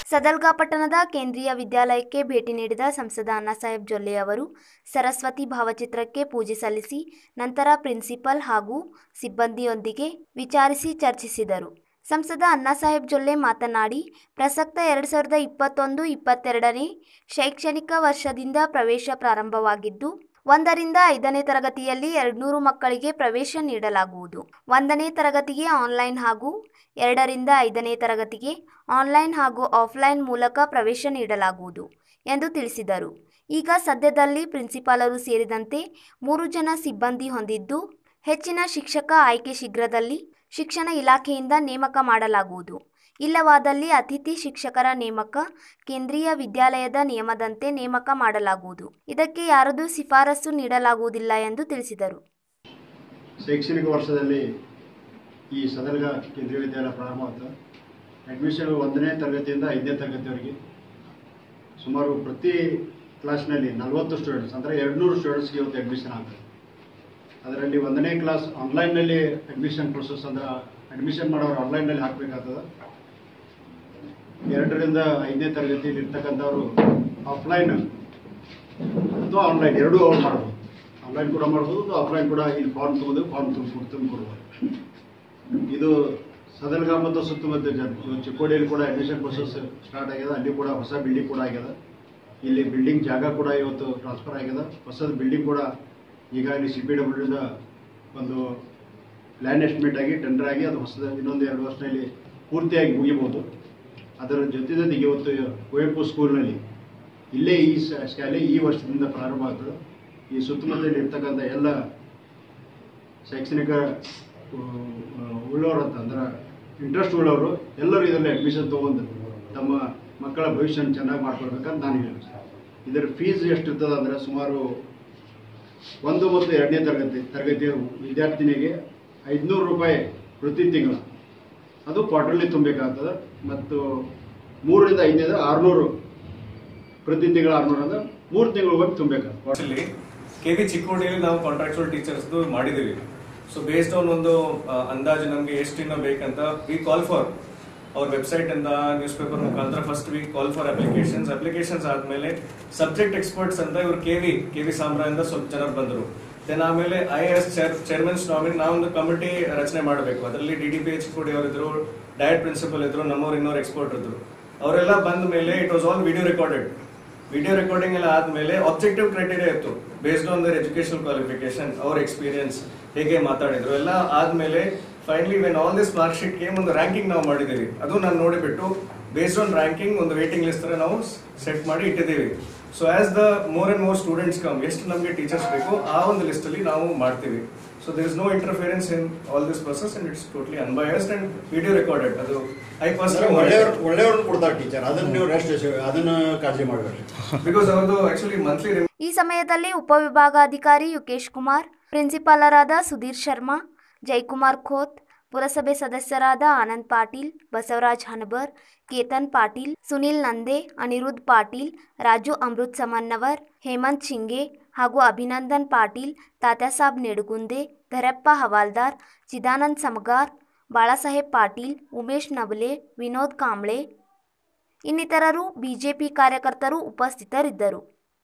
ಸದಲ್ಗಾ ಪಟ್ಟಣದ ಕೇಂದ್ರೀಯ ವಿದ್ಯಾಲಯಕ್ಕೆ ಭೇಟಿ ನೀಡಿದ ಸಂಸದ ಅಣ್ಣಾಸಾಹೇಬ್ ಜೊಲ್ಲೆ ಅವರು ಸರಸ್ವತಿ ಭಾವಚಿತ್ರಕ್ಕೆ ಪೂಜೆ ಸಲ್ಲಿಸಿ ನಂತರ ಪ್ರಿನ್ಸಿಪಲ್ ಹಾಗೂ ಸಿಬ್ಬಂದಿಯೊಂದಿಗೆ ವಿಚಾರಿಸಿ ಚರ್ಚಿಸಿದರು ಸಂಸದ ಅಣ್ಣಾಸಾಹೇಬ್ ಜೊಲ್ಲೆ ಮಾತನಾಡಿ ಪ್ರಸಕ್ತ ಎರಡು ಸಾವಿರದ ಇಪ್ಪತ್ತೊಂದು ಇಪ್ಪತ್ತೆರಡನೇ ಶೈಕ್ಷಣಿಕ ವರ್ಷದಿಂದ ಪ್ರವೇಶ ಪ್ರಾರಂಭವಾಗಿದ್ದು ಒಂದರಿಂದ ಐದನೇ ತರಗತಿಯಲ್ಲಿ ಎರಡುನೂರು ಮಕ್ಕಳಿಗೆ ಪ್ರವೇಶ ನೀಡಲಾಗುವುದು ಒಂದನೇ ತರಗತಿಗೆ ಆನ್ಲೈನ್ ಹಾಗೂ ಎರಡರಿಂದ ಐದನೇ ತರಗತಿಗೆ ಆನ್ಲೈನ್ ಹಾಗೂ ಆಫ್ಲೈನ್ ಮೂಲಕ ಪ್ರವೇಶ ನೀಡಲಾಗುವುದು ಎಂದು ತಿಳಿಸಿದರು ಈಗ ಸದ್ಯದಲ್ಲಿ ಪ್ರಿನ್ಸಿಪಾಲರು ಸೇರಿದಂತೆ ಮೂರು ಜನ ಸಿಬ್ಬಂದಿ ಹೊಂದಿದ್ದು ಹೆಚ್ಚಿನ ಶಿಕ್ಷಕ ಆಯ್ಕೆ ಶೀಘ್ರದಲ್ಲಿ ಶಿಕ್ಷಣ ಇಲಾಖೆಯಿಂದ ನೇಮಕ ಮಾಡಲಾಗುವುದು ಇಲ್ಲವಾದಲ್ಲಿ ಅತಿಥಿ ಶಿಕ್ಷಕರ ನೇಮಕ ಕೇಂದ್ರೀಯ ವಿದ್ಯಾಲಯದ ನಿಯಮದಂತೆ ನೇಮಕ ಮಾಡಲಾಗುವುದು ಇದಕ್ಕೆ ಯಾರದೂ ಶಿಫಾರಸು ನೀಡಲಾಗುವುದಿಲ್ಲ ಎಂದು ತಿಳಿಸಿದರು ಶೈಕ್ಷಣಿಕ ವರ್ಷದಲ್ಲಿ ಈ ಸದರ್ಗ ಕೇಂದ್ರೀಯ ವಿದ್ಯಾಲಯ ಪ್ರಾರಂಭ ಆಯಿತು ಅಡ್ಮಿಷನ್ ಒಂದನೇ ತರಗತಿಯಿಂದ ಐದನೇ ತರಗತಿವರೆಗೆ ಸುಮಾರು ಪ್ರತಿ ಕ್ಲಾಸ್ನಲ್ಲಿ ನಲವತ್ತು ಸ್ಟೂಡೆಂಟ್ಸ್ ಅಂದರೆ ಎರಡುನೂರು ಸ್ಟೂಡೆಂಟ್ಸ್ಗೆ ಇವತ್ತು ಅಡ್ಮಿಷನ್ ಆಗ್ತದೆ ಅದರಲ್ಲಿ ಒಂದನೇ ಕ್ಲಾಸ್ ಆನ್ಲೈನ್ನಲ್ಲಿ ಅಡ್ಮಿಷನ್ ಪ್ರೊಸೆಸ್ ಅಂದ್ರೆ ಅಡ್ಮಿಷನ್ ಮಾಡೋರು ಆನ್ಲೈನ್ನಲ್ಲಿ ಹಾಕಬೇಕಾಗ್ತದೆ ಎರಡರಿಂದ ಐದನೇ ತರಗತಿಯಲ್ಲಿ ಇರ್ತಕ್ಕಂಥವ್ರು ಆಫ್ಲೈನ್ ಅಥವಾ ಆನ್ಲೈನ್ ಎರಡೂ ಅವ್ರು ಮಾಡ್ಬೋದು ಆನ್ಲೈನ್ ಕೂಡ ಮಾಡ್ಬೋದು ಆಫ್ಲೈನ್ ಕೂಡ ಇಲ್ಲಿ ಫಾರ್ಮ್ ತೊಗೊಂಡು ಫಾರ್ಮ್ ತುಂಬ ತುಂಬಿಕೊಡ್ಬೋದು ಇದು ಸದಲ್ಗಾ ಮತ್ತು ಸುತ್ತಮುತ್ತ ಜನ ಇವು ಚಿಕ್ಕೋಡಿಯಲ್ಲಿ ಕೂಡ ಅಡ್ಮಿಷನ್ ಪ್ರೊಸೆಸ್ ಸ್ಟಾರ್ಟ್ ಆಗ್ಯದ ಅಲ್ಲಿ ಕೂಡ ಹೊಸ ಬಿಲ್ಡಿಂಗ್ ಕೂಡ ಆಗ್ಯದ ಇಲ್ಲಿ ಬಿಲ್ಡಿಂಗ್ ಜಾಗ ಕೂಡ ಇವತ್ತು ಟ್ರಾನ್ಸ್ಫರ್ ಆಗ್ಯದ ಹೊಸದು ಬಿಲ್ಡಿಂಗ್ ಕೂಡ ಈಗಾಗಲೇ ಸಿ ಪಿ ಡಬ್ಲ್ಯೂದಿಂದ ಒಂದು ಲ್ಯಾಂಡ್ ಎಸ್ಟಿಮೇಟ್ ಆಗಿ ಟೆಂಡರ್ ಆಗಿ ಅದು ಹೊಸದ ಇನ್ನೊಂದು ಎರಡು ವರ್ಷದಲ್ಲಿ ಪೂರ್ತಿಯಾಗಿ ಮುಗಿಬೋದು ಅದರ ಜೊತೆ ಜೊತೆಗೆ ಇವತ್ತು ಕುವೆಂಪು ಸ್ಕೂಲ್ನಲ್ಲಿ ಇಲ್ಲೇ ಈ ಶ- ಶಾಲೆ ಈ ವರ್ಷದಿಂದ ಪ್ರಾರಂಭ ಆಗ್ತದೆ ಈ ಸುತ್ತಮುತ್ತಲಿ ಇರ್ತಕ್ಕಂಥ ಎಲ್ಲ ಶೈಕ್ಷಣಿಕ ಆ, ಉಳ್ಳವರು ಅಂತ ಅಂದ್ರೆ ಇಂಟ್ರೆಸ್ಟ್ ಉಳ್ಳವರು ಎಲ್ಲರೂ ಇದರಲ್ಲಿ ಅಡ್ಮಿಷನ್ ತೊಗೊಂಡು ತಮ್ಮ ಮಕ್ಕಳ ಭವಿಷ್ಯನ ಚೆನ್ನಾಗಿ ಮಾಡ್ಕೊಳ್ಬೇಕಂತ ನಾನು ಹೇಳ್ತೀನಿ ಇದರ ಫೀಸ್ ಎಷ್ಟಿರ್ತದೆ ಅಂದರೆ ಸುಮಾರು ಒಂದು ಮತ್ತು ಎರಡನೇ ತರಗತಿ ತರಗತಿಯ ವಿದ್ಯಾರ್ಥಿನಿಗೆ ಐದುನೂರು ರೂಪಾಯಿ ಪ್ರತಿ ತಿಂಗಳು ಅದು ಕ್ವಾರ್ಟರ್ಲಿ ತುಂಬಬೇಕಾಗ್ತದೆ ಮತ್ತು ಮೂರರಿಂದ ಐದನೇದು ಆರುನೂರು ಪ್ರತಿ ತಿಂಗಳು ಆರುನೂರು ಅಂದ್ರೆ ಮೂರು ತಿಂಗಳು ಒಮ್ಮೆ ತುಂಬಬೇಕಾಗ್ತದೆ ಆಕ್ಚುಲಿ ಕೆ ವಿ ಚಿಕ್ಕೋಡಿಯಲ್ಲಿ ನಾವು ಕಾಂಟ್ರಾಕ್ಚುಯಲ್ ಟೀಚರ್ಸ್ದು ಮಾಡಿದ್ದೀವಿ ಸೊ ಬೇಸ್ಡ್ ಆನ್ ಒಂದು ಆ, ಅಂದಾಜು ನಮಗೆ ಎಷ್ಟು ಇನ್ನೂ ಬೇಕಂತ ವಿ ಕಾಲ್ ಫಾರ್ ಅವ್ರ ವೆಬ್ಸೈಟ್ ಇಂದ ನ್ಯೂಸ್ ಪೇಪರ್ ಮುಖಾಂತರ first week call for applications applications ಆದ್ಮೇಲೆ ಸಬ್ಜೆಕ್ಟ್ ಎಕ್ಸ್ಪರ್ಟ್ಸ್ ಅಂತ ಇವರು ಕೆ ವಿ ಕೆ ವಿ ಸಾಮ್ರಾಯಿಂದ ಸ್ವಲ್ಪ ಜನರು ಬಂದರು ದೆನ್ ಆಮೇಲೆ I A S chairman's nominee ನಾವೊಂದು ಕಮಿಟಿ ರಚನೆ ಮಾಡಬೇಕು ಅದರಲ್ಲಿ ಡಿ ಡಿ ಪಿ ಎಚ್ ಕೋಡಿ ಅವರಿದ್ರು ಡಯಟ್ ಪ್ರಿನ್ಸಿಪಲ್ ಇದ್ರು ನಮ್ಮವ್ರು ಇನ್ನೋರು ಎಕ್ಸ್ಪರ್ಟ್ ಇದ್ರು ಅವರೆಲ್ಲ ಬಂದ ಮೇಲೆ it was all video recorded video recording ಎಲ್ಲ ಆದ್ಮೇಲೆ ಆಬ್ಜೆಕ್ಟಿವ್ ಕ್ರೈಟೀರಿಯಾ ಇತ್ತು based on their education qualification ಅವ್ರ ಎಕ್ಸ್ಪೀರಿಯನ್ಸ್ ಹೇಗೆ ಮಾತಾಡಿದ್ರು ಎಲ್ಲ ಆದ್ಮೇಲೆ finally when all this mark sheet came ಒಂದು ರ್ಯಾಂಕಿಂಗ್ ನಾವು ಮಾಡಿದ್ದೀವಿ ಅದು ನಾನು ನೋಡಿಬಿಟ್ಟು ಬೇಸ್ಡ್ ಆನ್ ರ್ಯಾಂಕಿಂಗ್ ಒಂದು ವೇಟಿಂಗ್ ಲಿಸ್ಟ್ ತರ ನಾವು ಸೆಟ್ ಮಾಡಿ ಇಟ್ಟಿದ್ದೀವಿ so as the more and more students come ಎಷ್ಟು ನಮಗೆ ಟೀಚರ್ಸ್ ಬೇಕು ಆ ಒಂದು ಲಿಸ್ಟ್ ಅಲ್ಲಿ ನಾವು ಮಾಡ್ತೀವಿ so there is no interference in all this process and it's totally unbiased and video recorded ಅದು ಐ ಒಳ್ಳೆಯವ್ರು ಪರ್ಸನಲಿ ಒಳ್ಳೆಯವ್ರನ್ನ ಕೊಡ್ತಾರೆ ಟೀಚರ್ ಅದನ್ನ ನೀವು ರೆಸ್ಟ್ ಅದನ್ನ ಕಾಳಜಿ ಮಾಡಬೇಡ್ರಿ ಬಿಕಾಸ್ ಅವ್ರದ್ದು ಆಕ್ಚುಲಿ ಮಂತ್ಲಿ ಈ ಸಮಯದಲ್ಲಿ ಉಪವಿಭಾಗಾಧಿಕಾರಿ ಯುಕೇಶ್ ಕುಮಾರ್ ಪ್ರಿನ್ಸಿಪಾಲರಾದ ಸುಧೀರ್ ಶರ್ಮಾ ಜೈಕುಮಾರ್ ಖೋತ್ ಪುರಸಭೆ ಸದಸ್ಯರಾದ ಆನಂದ್ ಪಾಟೀಲ್ ಬಸವರಾಜ್ ಹನಬರ್ ಕೇತನ್ ಪಾಟೀಲ್ ಸುನಿಲ್ ನಂದೆ ಅನಿರುದ್ಧ್ ಪಾಟೀಲ್ ರಾಜು ಅಮೃತ್ ಸಮನ್ನವರ್ ಹೇಮಂತ್ ಶಿಂಗೆ ಹಾಗೂ ಅಭಿನಂದನ್ ಪಾಟೀಲ್ ತಾತ್ಯಾಸಾಬ್ ನೆಡುಗುಂದೆ ಧರಪ್ಪ ಹವಾಲ್ದಾರ್ ಚಿದಾನಂದ್ ಸಮಗಾರ್ ಬಾಳಾಸಾಹೇಬ್ ಪಾಟೀಲ್ ಉಮೇಶ್ ನವಲೆ ವಿನೋದ್ ಕಾಂಬ್ಳೆ ಇನ್ನಿತರರು ಬಿಜೆಪಿ ಕಾರ್ಯಕರ್ತರು ಉಪಸ್ಥಿತರಿದ್ದರು